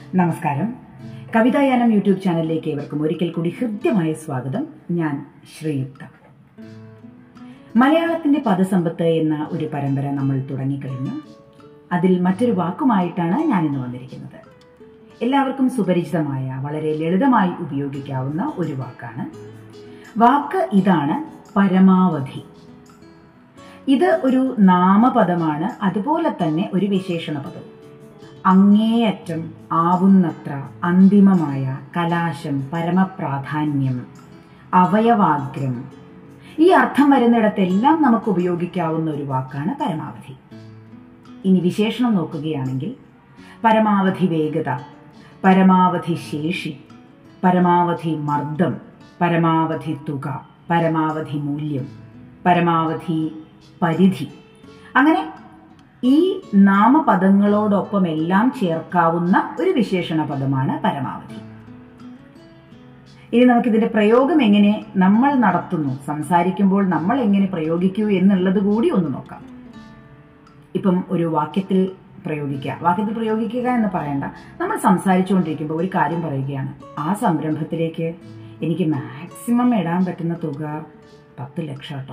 നമസ്കാരം കവിതായാനം യൂട്യൂബ് ചാനലിലേക്ക് ഏവർക്കും ഒരിക്കൽ കൂടി ഹൃദ്യമായ സ്വാഗതം ഞാൻ ശ്രീയുക്ത മലയാളത്തിന്റെ പദസമ്പത്ത് എന്ന ഒരു പരമ്പര നമ്മൾ തുടങ്ങിക്കഴിഞ്ഞു അതിൽ മറ്റൊരു വാക്കുമായിട്ടാണ് ഞാൻ ഇന്ന് വന്നിരിക്കുന്നത് എല്ലാവർക്കും സുപരിചിതമായ വളരെ ലളിതമായി ഉപയോഗിക്കാവുന്ന ഒരു വാക്കാണ് വാക്ക് ഇതാണ് പരമാവധി ഇത് ഒരു നാമപദമാണ് അതുപോലെ തന്നെ ഒരു വിശേഷണ പദവും അങ്ങേയറ്റം ആവുന്നത്ര അന്തിമമായ കലാശം പരമപ്രാധാന്യം അവയവാഗ്രം ഈ അർത്ഥം വരുന്നിടത്തെല്ലാം നമുക്ക് ഉപയോഗിക്കാവുന്ന ഒരു വാക്കാണ് പരമാവധി ഇനി വിശേഷണം നോക്കുകയാണെങ്കിൽ പരമാവധി വേഗത പരമാവധി ശേഷി പരമാവധി മർദ്ദം പരമാവധി തുക പരമാവധി മൂല്യം പരമാവധി പരിധി അങ്ങനെ ഈ നാമപദങ്ങളോടൊപ്പം എല്ലാം ചേർക്കാവുന്ന ഒരു വിശേഷണ പദമാണ് പരമാവധി ഇനി നമുക്കിതിന്റെ പ്രയോഗം എങ്ങനെ നമ്മൾ നടത്തുന്നു സംസാരിക്കുമ്പോൾ നമ്മൾ എങ്ങനെ പ്രയോഗിക്കൂ എന്നുള്ളത് കൂടി ഒന്ന് നോക്കാം ഇപ്പം ഒരു വാക്യത്തിൽ പ്രയോഗിക്കുക വാക്യത്തിൽ പ്രയോഗിക്കുക എന്ന് പറയണ്ട നമ്മൾ സംസാരിച്ചുകൊണ്ടിരിക്കുമ്പോൾ ഒരു കാര്യം പറയുകയാണ് ആ സംരംഭത്തിലേക്ക് എനിക്ക് മാക്സിമം ഇടാൻ പറ്റുന്ന തുക പത്ത് ലക്ഷം കേട്ടോ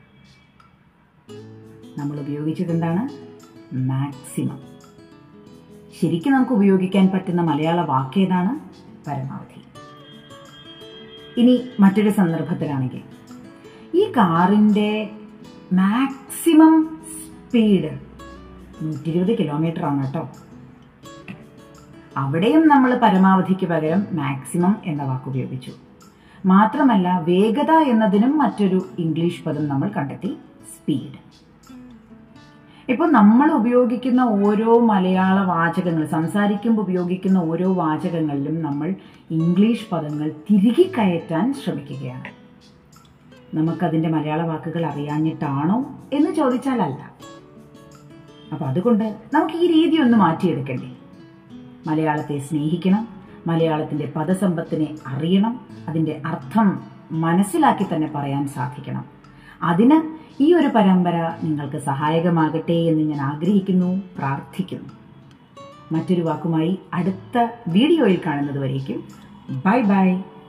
നമ്മൾ ഉപയോഗിച്ചത് എന്താണ് മാക്സിമം ശരിക്കും നമുക്ക് ഉപയോഗിക്കാൻ പറ്റുന്ന മലയാള വാക്ക് ഏതാണ് പരമാവധി ഇനി മറ്റൊരു സന്ദർഭത്തിലാണെങ്കിൽ ഈ കാറിൻ്റെ മാക്സിമം സ്പീഡ് നൂറ്റി ഇരുപത് കിലോമീറ്റർ ആണ് കേട്ടോ അവിടെയും നമ്മൾ പരമാവധിക്ക് പകരം മാക്സിമം എന്ന വാക്ക് ഉപയോഗിച്ചു മാത്രമല്ല വേഗത എന്നതിനും മറ്റൊരു ഇംഗ്ലീഷ് പദം നമ്മൾ കണ്ടെത്തി സ്പീഡ് ഇപ്പോൾ നമ്മൾ ഉപയോഗിക്കുന്ന ഓരോ മലയാള വാചകങ്ങൾ സംസാരിക്കുമ്പോൾ ഉപയോഗിക്കുന്ന ഓരോ വാചകങ്ങളിലും നമ്മൾ ഇംഗ്ലീഷ് പദങ്ങൾ തിരികെ കയറ്റാൻ ശ്രമിക്കുകയാണ് നമുക്കതിൻ്റെ മലയാള വാക്കുകൾ അറിയാഞ്ഞിട്ടാണോ എന്ന് ചോദിച്ചാൽ അല്ല അപ്പം അതുകൊണ്ട് നമുക്ക് ഈ രീതി ഒന്ന് മാറ്റിയെടുക്കണ്ടേ മലയാളത്തെ സ്നേഹിക്കണം മലയാളത്തിൻ്റെ പദസമ്പത്തിനെ അറിയണം അതിൻ്റെ അർത്ഥം മനസ്സിലാക്കി തന്നെ പറയാൻ സാധിക്കണം അതിന് ഈ ഒരു പരമ്പര നിങ്ങൾക്ക് സഹായകമാകട്ടെ എന്ന് ഞാൻ ആഗ്രഹിക്കുന്നു പ്രാർത്ഥിക്കുന്നു മറ്റൊരു വാക്കുമായി അടുത്ത വീഡിയോയിൽ കാണുന്നത് വരേക്കും ബൈ ബൈ